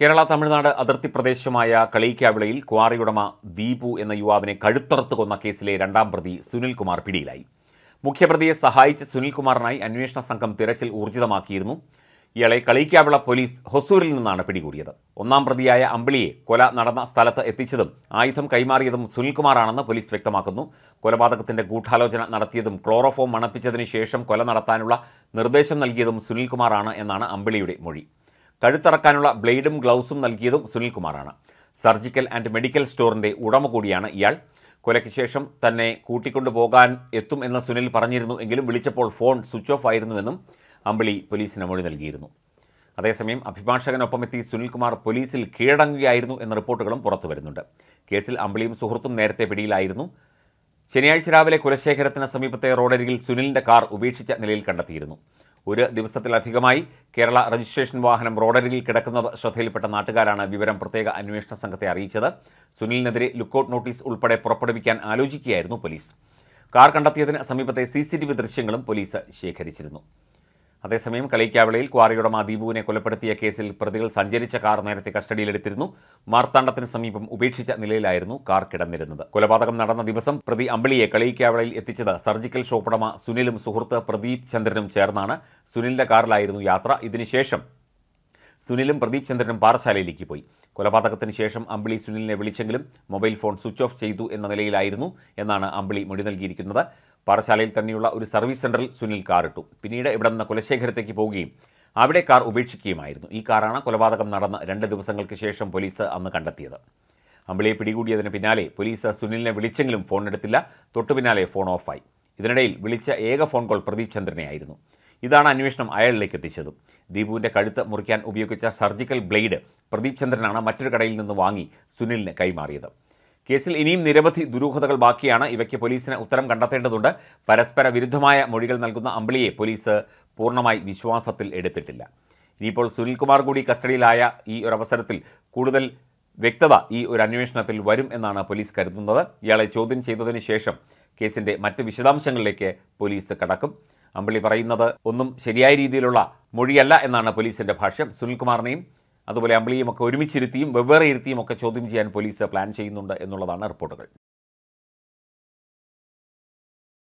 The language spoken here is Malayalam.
കേരള തമിഴ്നാട് അതിർത്തി പ്രദേശമായ കളീക്കാവിളയിൽ ക്വാറിയുടമ ദീപു എന്ന യുവാവിനെ കഴുത്തറുത്ത് കൊന്ന കേസിലെ രണ്ടാം പ്രതി സുനിൽകുമാർ പിടിയിലായി മുഖ്യപ്രതിയെ സഹായിച്ച് സുനിൽകുമാറിനായി അന്വേഷണ സംഘം തിരച്ചിൽ ഊർജിതമാക്കിയിരുന്നു ഇയാളെ കളീക്കാവിള പോലീസ് ഹൊസൂരിൽ നിന്നാണ് പിടികൂടിയത് ഒന്നാം പ്രതിയായ അമ്പിളിയെ കൊല നടന്ന സ്ഥലത്ത് എത്തിച്ചതും ആയുധം കൈമാറിയതും സുനിൽകുമാറാണെന്ന് പോലീസ് വ്യക്തമാക്കുന്നു കൊലപാതകത്തിന്റെ ഗൂഢാലോചന നടത്തിയതും ക്ലോറോഫോം മണപ്പിച്ചതിന് ശേഷം കൊല നടത്താനുള്ള നിർദ്ദേശം നൽകിയതും സുനിൽകുമാറാണ് എന്നാണ് അമ്പിളിയുടെ മൊഴി കഴുത്തറക്കാനുള്ള ബ്ലേഡും ഗ്ലൗസും നൽകിയതും സുനിൽകുമാറാണ് സർജിക്കൽ ആൻഡ് മെഡിക്കൽ സ്റ്റോറിന്റെ ഉടമ കൂടിയാണ് ഇയാൾ കൊലയ്ക്ക് ശേഷം തന്നെ കൂട്ടിക്കൊണ്ടുപോകാൻ എത്തും എന്ന് സുനിൽ പറഞ്ഞിരുന്നു എങ്കിലും വിളിച്ചപ്പോൾ ഫോൺ സ്വിച്ച് ഓഫ് ആയിരുന്നുവെന്നും അമ്പിളി പോലീസിന് മൊഴി നൽകിയിരുന്നു അതേസമയം അഭിഭാഷകനൊപ്പം എത്തി സുനിൽകുമാർ പോലീസിൽ കീഴടങ്ങുകയായിരുന്നു എന്ന റിപ്പോർട്ടുകളും പുറത്തു വരുന്നുണ്ട് കേസിൽ അമ്പിളിയും സുഹൃത്തും നേരത്തെ പിടിയിലായിരുന്നു ശനിയാഴ്ച രാവിലെ കുലശേഖരത്തിന് സമീപത്തെ റോഡരികിൽ സുനിലിന്റെ കാർ ഉപേക്ഷിച്ച നിലയിൽ കണ്ടെത്തിയിരുന്നു ഒരു ദിവസത്തിലധികമായി കേരള രജിസ്ട്രേഷൻ വാഹനം റോഡരികിൽ കിടക്കുന്നത് ശ്രദ്ധയിൽപ്പെട്ട നാട്ടുകാരാണ് വിവരം പ്രത്യേക അന്വേഷണ സംഘത്തെ അറിയിച്ചത് സുനിലിനെതിരെ ലുക്കൌട്ട് നോട്ടീസ് ഉൾപ്പെടെ പുറപ്പെടുവിക്കാൻ ആലോചിക്കുകയായിരുന്നു പോലീസ് കാർ കണ്ടെത്തിയതിന് സമീപത്തെ സി സി ടി വി ദൃശ്യങ്ങളും പോലീസ് ശേഖരിച്ചിരുന്നു അതേസമയം കളിക്കാവിളയിൽ ക്വാറിയുടമ ദീപുവിനെ കൊലപ്പെടുത്തിയ കേസിൽ പ്രതികൾ സഞ്ചരിച്ച കാർ നേരത്തെ കസ്റ്റഡിയിലെടുത്തിരുന്നു മാർത്താണ്ഡത്തിന് സമീപം ഉപേക്ഷിച്ച നിലയിലായിരുന്നു കാർ കിടന്നിരുന്നത് കൊലപാതകം നടന്ന ദിവസം പ്രതി അമ്പിളിയെ കളിക്കാവിളയിൽ എത്തിച്ചത് സർജിക്കൽ ഷോപ്പുടമ സുനിലും സുഹൃത്ത് പ്രദീപ് ചന്ദ്രനും ചേർന്നാണ് സുനിലിന്റെ കാറിലായിരുന്നു യാത്ര ഇതിനുശേഷം സുനിലും പ്രദീപ് ചന്ദ്രനും പാറശാലയിലേക്ക് പോയി കൊലപാതകത്തിന് ശേഷം അമ്പിളി സുനിലിനെ വിളിച്ചെങ്കിലും മൊബൈൽ ഫോൺ സ്വിച്ച് ഓഫ് ചെയ്തു എന്ന നിലയിലായിരുന്നു എന്നാണ് അമ്പിളി മൊഴി നൽകിയിരിക്കുന്നത് പാറശാലയിൽ തന്നെയുള്ള ഒരു സർവീസ് സെന്ററിൽ സുനിൽ കാറിട്ടു പിന്നീട് ഇവിടെ നിന്ന് കുലശേഖരത്തേക്ക് പോവുകയും അവിടെ കാർ ഉപേക്ഷിക്കുകയുമായിരുന്നു ഈ കാറാണ് കൊലപാതകം നടന്ന രണ്ട് ദിവസങ്ങൾക്ക് ശേഷം പോലീസ് അന്ന് കണ്ടെത്തിയത് അമ്പിളിയെ പിടികൂടിയതിന് പിന്നാലെ പോലീസ് സുനിലിനെ വിളിച്ചെങ്കിലും ഫോൺ എടുത്തില്ല തൊട്ടു പിന്നാലെ ഫോൺ ഓഫായി ഇതിനിടയിൽ വിളിച്ച ഏക ഫോൺ കോൾ പ്രദീപ് ചന്ദ്രനെയായിരുന്നു ഇതാണ് അന്വേഷണം അയാളിലേക്ക് എത്തിച്ചതും ദീപുവിൻ്റെ കഴുത്ത് മുറിക്കാൻ ഉപയോഗിച്ച സർജിക്കൽ ബ്ലേഡ് പ്രദീപ് ചന്ദ്രനാണ് മറ്റൊരു കടയിൽ നിന്ന് വാങ്ങി സുനിലിന് കൈമാറിയത് കേസിൽ ഇനിയും നിരവധി ദുരൂഹതകൾ ബാക്കിയാണ് ഇവയ്ക്ക് പോലീസിന് ഉത്തരം കണ്ടെത്തേണ്ടതുണ്ട് പരസ്പര വിരുദ്ധമായ മൊഴികൾ നൽകുന്ന അമ്പിളിയെ പോലീസ് പൂർണ്ണമായി വിശ്വാസത്തിൽ എടുത്തിട്ടില്ല ഇനിയിപ്പോൾ സുനിൽകുമാർ കൂടി കസ്റ്റഡിയിലായ ഈ ഒരു അവസരത്തിൽ കൂടുതൽ വ്യക്തത ഈ ഒരു അന്വേഷണത്തിൽ വരും എന്നാണ് പോലീസ് കരുതുന്നത് ഇയാളെ ചോദ്യം ചെയ്തതിന് ശേഷം കേസിൻ്റെ മറ്റ് വിശദാംശങ്ങളിലേക്ക് പോലീസ് കടക്കും അമ്പിളി പറയുന്നത് ഒന്നും ശരിയായ രീതിയിലുള്ള മൊഴിയല്ല എന്നാണ് പോലീസിൻ്റെ ഭാഷ്യം സുനിൽകുമാറിനെയും അതുപോലെ അമ്പിളിയും ഒക്കെ ഒരുമിച്ചിരുത്തിയും വെവ്വേറെ ഇരുത്തിയും ഒക്കെ ചോദ്യം ചെയ്യാൻ പോലീസ് പ്ലാൻ ചെയ്യുന്നുണ്ട് എന്നുള്ളതാണ് റിപ്പോർട്ടുകൾ